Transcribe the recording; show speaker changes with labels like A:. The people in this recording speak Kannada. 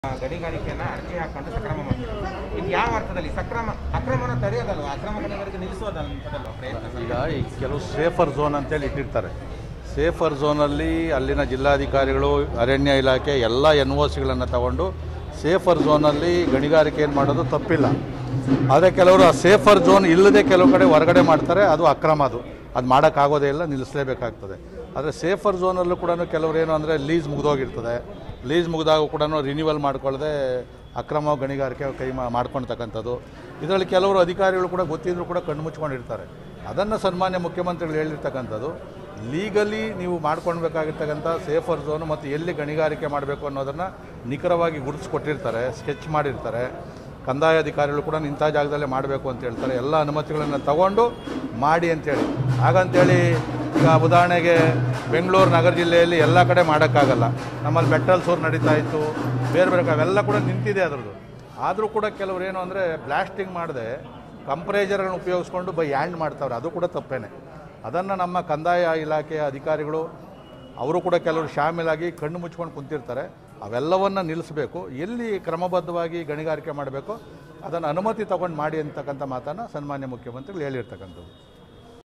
A: ಗಣಿಗಾರಿಕೆಯನ್ನ ಅರ್ಜಿ ಹಾಕೊಂಡು ಸಕ್ರಮ ಮಾಡ್ತಾರೆ ಇದು ಯಾವ ಅರ್ಥದಲ್ಲಿ ಸಕ್ರಮ ಅಕ್ರಮನ ತಡೆಯೋದಲ್ವ ಅಕ್ರಮ ಗಣಿಗಾರಿಕೆ ನಿಲ್ಲಿಸೋದಲ್ವ ಪ್ರಯತ್ನ
B: ಈಗ ಈ ಕೆಲವು ಸೇಫರ್ ಝೋನ್ ಅಂತೇಳಿ ಇಟ್ಟಿರ್ತಾರೆ ಸೇಫರ್ ಝೋನಲ್ಲಿ ಅಲ್ಲಿನ ಜಿಲ್ಲಾಧಿಕಾರಿಗಳು ಅರಣ್ಯ ಇಲಾಖೆ ಎಲ್ಲ ಎನ್ ಒ ಸಿಗಳನ್ನು ತಗೊಂಡು ಸೇಫರ್ ಝೋನಲ್ಲಿ ಗಣಿಗಾರಿಕೆಯನ್ನು ಮಾಡೋದು ತಪ್ಪಿಲ್ಲ ಆದರೆ ಕೆಲವರು ಆ ಸೇಫರ್ ಝೋನ್ ಇಲ್ಲದೆ ಕೆಲವು ಕಡೆ ಹೊರಗಡೆ ಮಾಡ್ತಾರೆ ಅದು ಅಕ್ರಮ ಅದು ಅದು ಮಾಡೋಕ್ಕಾಗೋದೇ ಇಲ್ಲ ನಿಲ್ಲಿಸಲೇಬೇಕಾಗ್ತದೆ ಆದರೆ ಸೇಫರ್ ಝೋನಲ್ಲೂ ಕೂಡ ಕೆಲವರು ಏನು ಅಂದರೆ ಲೀಸ್ ಮುಗಿದೋಗಿರ್ತದೆ ಲೀಸ್ ಮುಗಿದಾಗ ಕೂಡ ರಿನ್ಯೂವಲ್ ಮಾಡ್ಕೊಳ್ಳದೆ ಅಕ್ರಮ ಗಣಿಗಾರಿಕೆ ಕೈ ಮಾ ಮಾಡ್ಕೊಳ್ತಕ್ಕಂಥದ್ದು ಇದರಲ್ಲಿ ಕೆಲವರು ಅಧಿಕಾರಿಗಳು ಕೂಡ ಗೊತ್ತಿದ್ರು ಕೂಡ ಕಣ್ಣು ಮುಚ್ಕೊಂಡಿರ್ತಾರೆ ಅದನ್ನು ಸನ್ಮಾನ್ಯ ಮುಖ್ಯಮಂತ್ರಿಗಳು ಹೇಳಿರ್ತಕ್ಕಂಥದ್ದು ಲೀಗಲಿ ನೀವು ಮಾಡ್ಕೊಳ್ಬೇಕಾಗಿರ್ತಕ್ಕಂಥ ಸೇಫರ್ ಝೋನು ಮತ್ತು ಎಲ್ಲಿ ಗಣಿಗಾರಿಕೆ ಮಾಡಬೇಕು ಅನ್ನೋದನ್ನು ನಿಖರವಾಗಿ ಗುರುತಿಸ್ಕೊಟ್ಟಿರ್ತಾರೆ ಸ್ಕೆಚ್ ಮಾಡಿರ್ತಾರೆ ಕಂದಾಯ ಅಧಿಕಾರಿಗಳು ಕೂಡ ಇಂಥ ಜಾಗದಲ್ಲೇ ಮಾಡಬೇಕು ಅಂತ ಹೇಳ್ತಾರೆ ಎಲ್ಲ ಅನುಮತಿಗಳನ್ನು ತಗೊಂಡು ಮಾಡಿ ಅಂತೇಳಿ ಹಾಗಂತೇಳಿ ಈಗ ಉದಾಹರಣೆಗೆ ಬೆಂಗಳೂರು ನಗರ ಜಿಲ್ಲೆಯಲ್ಲಿ ಎಲ್ಲ ಕಡೆ ಮಾಡೋಕ್ಕಾಗಲ್ಲ ನಮ್ಮಲ್ಲಿ ಬೆಟ್ಟಲ್ ಸೋರ್ ನಡೀತಾ ಇತ್ತು ಬೇರೆ ಬೇರೆ ಕ- ಅವೆಲ್ಲ ಕೂಡ ನಿಂತಿದೆ ಅದರದ್ದು ಆದರೂ ಕೂಡ ಕೆಲವರು ಏನು ಅಂದರೆ ಬ್ಲಾಸ್ಟಿಂಗ್ ಮಾಡದೆ ಕಂಪ್ರೇಜರ್ಗಳನ್ನ ಉಪಯೋಗಿಸ್ಕೊಂಡು ಬೈ ಹ್ಯಾಂಡ್ ಮಾಡ್ತಾವ್ರೆ ಅದು ಕೂಡ ತಪ್ಪೇನೆ ಅದನ್ನು ನಮ್ಮ ಕಂದಾಯ ಇಲಾಖೆಯ ಅಧಿಕಾರಿಗಳು ಅವರು ಕೂಡ ಕೆಲವರು ಶಾಮೀಲಾಗಿ ಕಣ್ಣು ಮುಚ್ಕೊಂಡು ಕುಂತಿರ್ತಾರೆ ಅವೆಲ್ಲವನ್ನು ನಿಲ್ಲಿಸಬೇಕು ಎಲ್ಲಿ ಕ್ರಮಬದ್ಧವಾಗಿ ಗಣಿಗಾರಿಕೆ ಮಾಡಬೇಕು ಅದನ್ನು ಅನುಮತಿ ತಗೊಂಡು ಮಾಡಿ ಅಂತಕ್ಕಂಥ ಮಾತನ್ನು ಸನ್ಮಾನ್ಯ ಮುಖ್ಯಮಂತ್ರಿಗಳು ಹೇಳಿರ್ತಕ್ಕಂಥದ್ದು